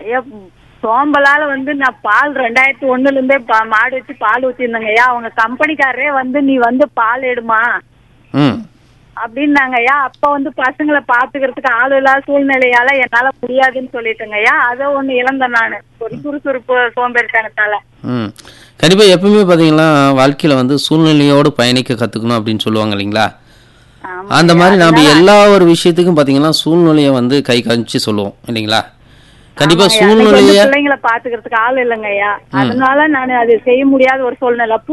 ஐயா சோம்பலால வந்து நான் பால் ரெண்டாயிரத்தி ஒண்ணுல இருந்தே பா- மாடு வச்சு பால் ஊத்திருந்தேங்க ஐயா அவங்க கம்பெனிக்காரரே வந்து நீ வந்து பால் எடுமா ம் அப்படின்னாங்க ஐயா அப்ப வந்து பசங்களை பாத்துக்கிறதுக்கு ஆள் இல்லாத சூழ்நிலையால என்னால முடியாதுன்னு சொல்லிட்டேங்க ஐயா அதை ஒண்ணு இழந்தேன் நானு ஒரு சுறுசுறுப்பு சோம்பேறித்தனத்தால ம் கண்டிப்பாக எப்பவுமே பார்த்தீங்கன்னா வாழ்க்கையில் வந்து சூழ்நிலையோடு பயணிக்க கற்றுக்கணும் அப்படின்னு சொல்லுவாங்க இல்லைங்களா ஆமா அந்த மாதிரி நாம் எல்லா ஒரு விஷயத்துக்கும் பார்த்தீங்கன்னா சூழ்நிலையை வந்து கை காமிச்சு சொல்லுவோம் இல்லைங்களா கண்டிப்பாக ஆமாங்க ஐயா. அன்னைக்கு வந்து சூழ்நிலையை பிள்ளைங்களை பாத்துக்கிறதுக்கு ஆள் இல்லைங்க ஐயா அதனால நான் அது செய்ய முடியாத ஒரு சூழ்நிலை